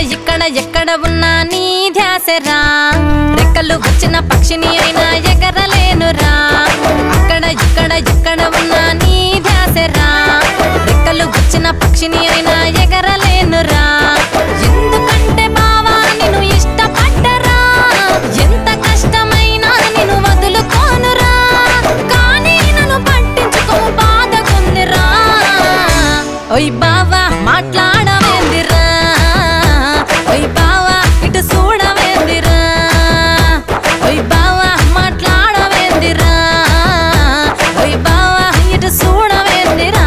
ఇక్కడ ఎక్కడ ఉన్నా నీ ధ్యాసరా రెక్కలు వచ్చిన పక్షిని అయినా ఎగరలేనురా అక్కడ ఇక్కడ ఎక్కడ ఉన్నా నీ ధ్యాసరా రెక్కలు వచ్చిన పక్షిని అయినా ఎగరలేనురా ఎందుకంటే బావా నిన్ను ఇష్టపడ్డరా ఎంత కష్టమైనా నిన్ను వదులుకోనురా కానీ నన్ను పట్టించుకో బాధకుందిరా ఓయ్ బావా మాట్లాడవేందిరా ఓయ్ బావా ఇటు చూడవేందిరా ఓయ్ బావా మాట్లాడవేందిరా ఓయ్ బావా ఇటు చూడవేందిరా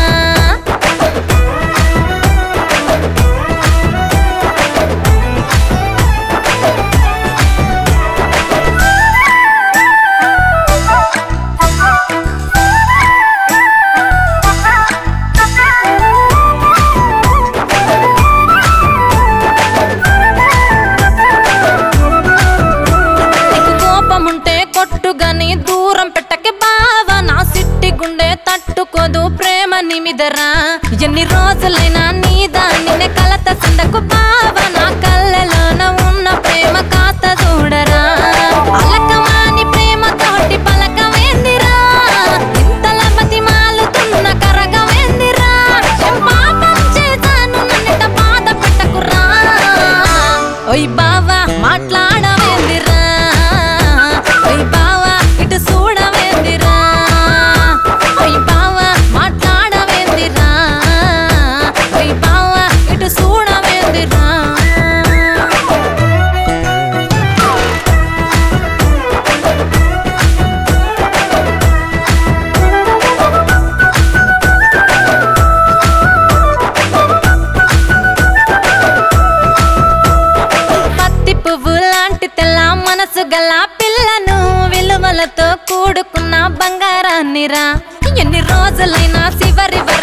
నీకు కోపముంటే కొట్టుగాని దూరం పెట్టకే బావా నా సిట్టి గుండె తట్టుకోదు ప్రేమ నిమిదరా ఎన్ని రోజులైనా నీదా నిన్నే కలత సందకు బావా నా కళ్ళలోన ఉన్న ప్రేమ కాస్త చూడరా అలకమాని ప్రేమ తోటి పలకవేందిరా ఇంతల బతిమాలుతున్న కరగవేందిరా ఏం పాపం చేశాను నన్నిట బాధ పెట్టకురా ఓయ్ బావా మాట్లాడవేందిరా ఓయ్ బావా ఇటు చూడవేందిరా ఓయ్ బావా మాట్లాడవేందిరా ఓయ్ బావా ఇటు చూడవేందిరా పత్తి పువ్వు లాంటి తెల్ల మనసు గల పిల్లను విలువలతో కూడుకున్న బంగారాన్నిరా ఎన్ని రోజులైనా చివరి వరకు